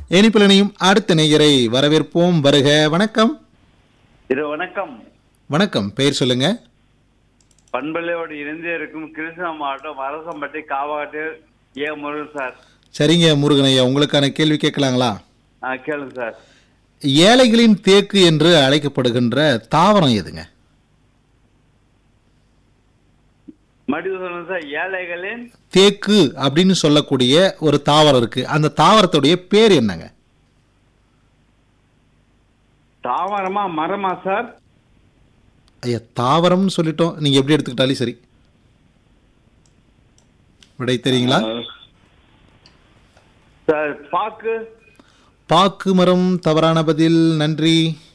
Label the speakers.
Speaker 1: இனிப்பில் இணையும் அடுத்த நேயரை வரவேற்போம் வருக வணக்கம்
Speaker 2: இது வணக்கம்
Speaker 1: வணக்கம் பெயர் சொல்லுங்க
Speaker 2: பண்பலையோடு இணைந்தே இருக்கும் கிருஷ்ணா மாவட்டம் அரசம்பட்டி காவாட்டு ஏ முருகன் சார்
Speaker 1: சரிங்க முருகனையா உங்களுக்கான கேள்வி கேட்கலாங்களா
Speaker 2: ஆ கேளுங்க சார்
Speaker 1: ஏழைகளின் தேக்கு என்று அழைக்கப்படுகின்ற தாவரம் எதுங்க
Speaker 2: மறுபடியும் சொல்லுங்க சார் ஏழைகளின்
Speaker 1: தேக்கு அப்படின்னு சொல்லக்கூடிய ஒரு தாவரம் இருக்கு அந்த தாவரத்துடைய பேர் என்னங்க
Speaker 2: தாவரமா மரமா சார்
Speaker 1: ஐயா தாவரம்னு சொல்லிட்டோம் நீங்க எப்படி எடுத்துக்கிட்டாலும் சரி விடை தெரியுங்களா
Speaker 2: சார் பாக்கு
Speaker 1: பாக்கு மரம் தவறான பதில் நன்றி